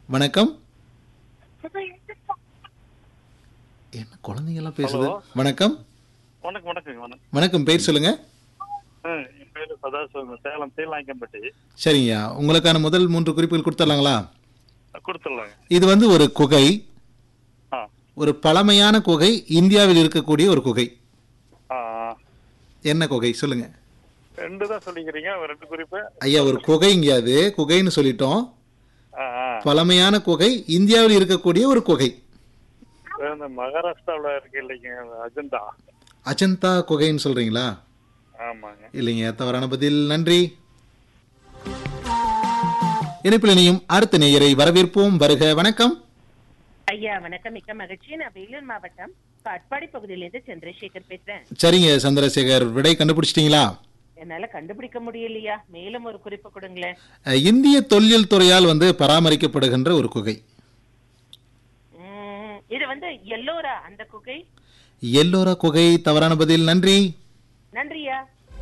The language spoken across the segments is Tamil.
வணக்கம் என்ன குழந்தைங்கலாம் பேசுது வணக்கம் வணக்கம் வணக்கம் வணக்கம் வணக்கம் பேர் சொல்லுங்க ஆ, என் பேரு சதாசிவம் சேலம் சீலாங்கம்பட்டி சரிங்கய்யா உங்களுக்கான முதல் மூன்று குறிப்புகள் கொடுத்துடலாங்களா கொடுத்துடலாங்க இது வந்து ஒரு குகை ஆ ஒரு பழமையான குகை இந்தியாவில் இருக்கக்கூடிய ஒரு குகை ஆ ஆ. என்ன குகை சொல்லுங்க ரெண்டு தான் சொல்லிக்கிறீங்க ஒரு ரெண்டு குறிப்பு ஐயா ஒரு குகைங்க அது குகைன்னு சொல்லிட்டோம் ஆ ஆ பழமையான குகை இந்தியாவில் இருக்கக்கூடிய ஒரு குகை இது இந்த மகாராஷ்டிராவில் இருக்கு இல்லைங்க அஜந்தா அஜந்தா குகைன்னு சொல்றீங்களா ஆமாங்க இல்லைங்க தவறான பதில் நன்றி இணைப்பில் இணையும் அடுத்த நேயரை வரவேற்போம் வருக வணக்கம் ஐயா வணக்கம் மிக்க மகிழ்ச்சி நான் வேலூர் மாவட்டம் காட்பாடி பகுதியிலிருந்து சந்திரசேகர் பேசுறேன் சரிங்க சந்திரசேகர் விடை கண்டுபிடிச்சிட்டீங்களா என்னால கண்டுபிடிக்க முடியலையா மேலும் ஒரு குறிப்பு கொடுங்களேன் அஹ், இந்திய தொல்லியல் துறையால் வந்து பராமரிக்கப்படுகின்ற ஒரு குகை உம், இது வந்து எல்லோரா அந்த குகை எல்லோரா குகை தவறான பதில் நன்றி நன்றியா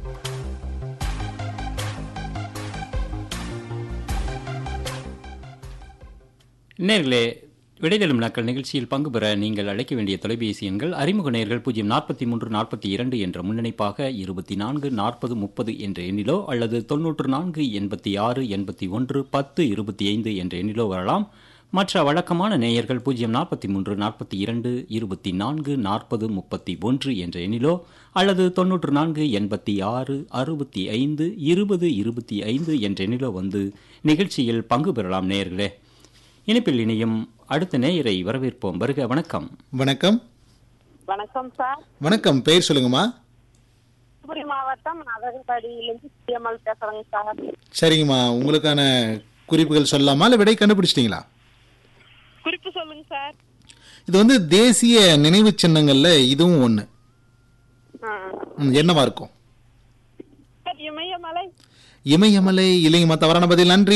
நேர்களே விடைதெழும் நாட்கள் நிகழ்ச்சியில் பங்கு பெற நீங்கள் அழைக்க வேண்டிய தொலைபேசி எண்கள் அறிமுக நேர்கள் பூஜ்ஜியம் நாற்பத்தி மூன்று நாற்பத்தி இரண்டு என்ற முன்னணிப்பாக இருபத்தி நான்கு நாற்பது முப்பது என்ற எண்ணிலோ அல்லது தொன்னூற்று நான்கு எண்பத்தி ஆறு எண்பத்தி ஒன்று பத்து இருபத்தி ஐந்து என்ற எண்ணிலோ வரலாம் மற்ற வழக்கமான நேயர்கள் பூஜ்ஜியம் நாற்பத்தி மூன்று நாற்பத்தி இரண்டு இருபத்தி நான்கு நாற்பது முப்பத்தி ஒன்று என்ற எண்ணிலோ அல்லது தொன்னூற்று நான்கு எண்பத்தி ஆறு அறுபத்தி ஐந்து இருபது இருபத்தி ஐந்து என்ற எண்ணிலோ வந்து நிகழ்ச்சியில் பங்கு பெறலாம் நேயர்களே இணைப்பில் இணையும் அடுத்த நேயரை வரவேற்போம் வருக வணக்கம் வணக்கம் வணக்கம் சார் வணக்கம் பெயர் சொல்லுங்கம்மா தூத்துக்குடி மாவட்டம் நகரப்படியிலிருந்து சிஎம்எல் பேசுறேங்க சார் சரிங்கம்மா உங்களுக்கான குறிப்புகள் சொல்லலாமா இல்லை விடை கண்டுபிடிச்சிட்டீங்களா குறிப்பு சொல்லுங்க சார் இது வந்து தேசிய நினைவு சின்னங்கள்ல இதுவும் ஒன்று ஆ. என்னவா இருக்கும் சார் இமயமலை இமயமலை இல்லைங்கம்மா தவறான பதில் நன்றி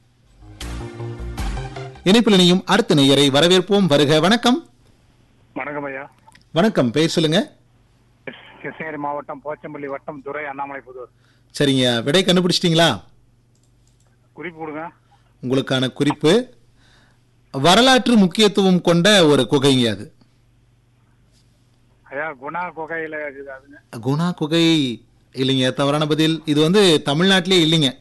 இணைப்பில் இணையும் அடுத்த நேயரை வரவேற்போம் வருக வணக்கம் வணக்கம் ஐயா வணக்கம் பெயர் சொல்லுங்க கிருஷ்ணகிரி மாவட்டம் போச்சம்பள்ளி வட்டம் துறை அண்ணாமலை புதூர் சரிங்க விடை கண்டுபிடிச்சிட்டீங்களா குறிப்பு கொடுங்க உங்களுக்கான குறிப்பு வரலாற்று முக்கியத்துவம் கொண்ட ஒரு குகைங்க அது ஐயா குணா குகையில இருக்குது அதுங்க குணா குகை இல்லைங்க தவறான பதில் இது வந்து தமிழ்நாட்டிலே இல்லைங்க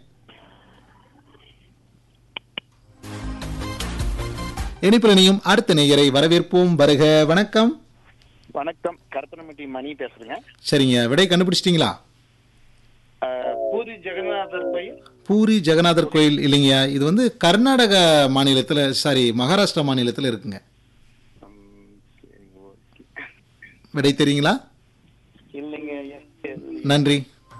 இணைப்பில் இணையும் அடுத்த நேயரை வரவேற்போம் வருக வணக்கம் வணக்கம் கருத்தனமட்டி மணி பேசுறேங்க சரிங்க விடை கண்டுபிடிச்சிட்டீங்களா அஹ், பூரி ஜெகநாதர் கோயில் பூரி ஜெகநாதர் கோயில் இல்லைங்க இது வந்து கர்நாடக மாநிலத்தில் சாரி மகாராஷ்டிரா மாநிலத்தில் இருக்குங்க விடை தெரியுங்களா இல்லைங்க ஐயா சரி. நன்றி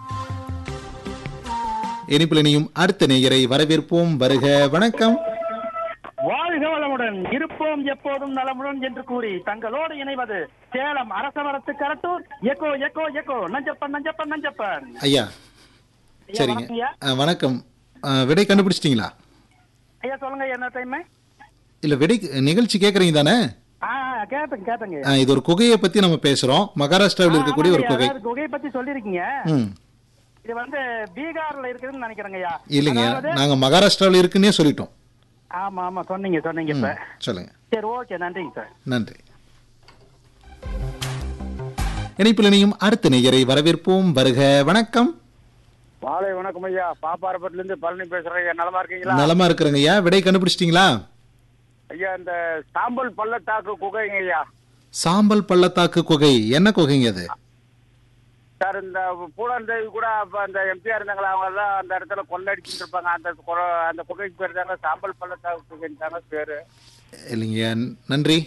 இனிப்பில் இணையும் அடுத்த நேயரை வரவேற்போம் வருக வணக்கம் வாழ்க வளமுடன் இருப்போம் எப்போதும் நலமுடன் என்று கூறி தங்களோடு இணைவது Salem Arasavarathu Karattur echo echo echo Nanjappan Nanjappan Nanjappan ஐயா ஐயா, சரிங்க வணக்கம் ஐயா. ஆ, வணக்கம் ஆ, விடை கண்டுபிடிச்சிட்டிங்களா ஐயா சொல்லுங்க என்ன டைம் இல்ல விடை நிகழ்ச்சி கேக்குறீங்க தானே ஆ கேட்டங்க கேட்டங்க ஆ, இது ஒரு குகையை பத்தி நம்ம பேசுறோம் மகாராஷ்டிராவில் இருக்கக்கூடிய ஒரு குகை குகையை பத்தி சொல்லிருக்கீங்க ம் இது வந்து பீகார்ல இருக்குதுன்னு நினைக்கிறேங்க ஐயா இல்லைங்க அதாவது- நாங்க மகாராஷ்டிராவில் இருக்குன்னே சொல்லிட்டோம் ஆமா ஆமா சொன்னீங்க சொன்னீங்க இப்ப ம், சொல்லுங்க சரி ஓகே நன்றிங்க சார் நன்றி இணைப்பில் இணையும் அடுத்த நேயரை வரவேற்போம் வருக வணக்கம் மாலை வணக்கம் ஐயா பாப்பாரப்பட்டில இருந்து பழனி பேசுறேன் ஐயா நலமா இருக்கீங்களா நலமா இருக்கிறேங்க ஐயா விடை கண்டுபிடிச்சிட்டீங்களா ஐயா இந்த சாம்பல் பள்ளத்தாக்கு குகைங்க ஐயா சாம்பல் பள்ளத்தாக்கு குகை என்ன குகைங்க அது சார் இந்த பூலாந்தேவி கூட அப்ப அந்த எம்பிஆர் இருந்தாங்களா அவங்க எல்லாம் அந்த இடத்துல கொள்ளடிச்சுட்டு இருப்பாங்க அந்த குர- அந்த குகைக்கு பேர் தாங்க சாம்பல் பள்ளத்தாக்கு குகைன்னு தாங்க பேரு இல்லைங்க நன்றி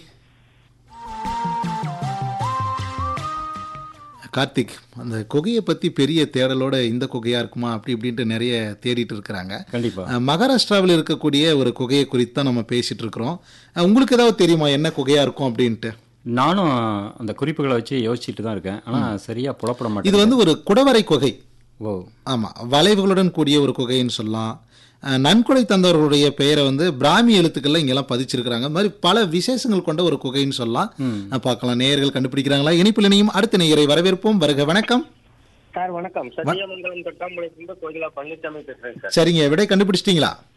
கார்த்திக் அந்த குகையை பத்தி பெரிய தேடலோட இந்த குகையா இருக்குமா அப்படி இப்படின்ட்டு நிறைய தேடிட்டு இருக்கிறாங்க கண்டிப்பா அஹ், மகாராஷ்டிராவில் இருக்கக்கூடிய ஒரு குகையை குறித்து தான் நம்ம பேசிட்டு இருக்கிறோம் அஹ், உங்களுக்கு ஏதாவது தெரியுமா என்ன குகையா இருக்கும் அப்படின்ட்டு நானும் அந்த குறிப்புகளை வச்சு யோசிச்சுட்டு தான் இருக்கேன் ஆனா சரியா புலப்பட இது மாட்டேன் வந்து ஒரு குடவரை குகை ஓ ஆமா வளைவுகளுடன் கூடிய ஒரு குகைன்னு சொல்லலாம் அஹ், நன்கொடை தந்தவர்களுடைய பெயரை வந்து பிராமி எழுத்துக்கள்ல இங்கெல்லாம் பதிச்சிருக்கிறாங்க இந்த மாதிரி பல விசேஷங்கள் கொண்ட ஒரு குகைன்னு சொல்லலாம் அஹ், பார்க்கலாம் நேயர்கள் கண்டுபிடிக்கிறாங்களா இனிப்பில் இணையும் அடுத்த நேயரை வரவேற்போம் வருக வணக்கம் சார் வணக்கம் சத்தியமங்கலம் தொட்டாம்பளையிலிருந்து கோயிலா பழனிசாமி பேசுறேன் சார் சரிங்க விடை கண்டுபிடிச்சிட்டீங்களா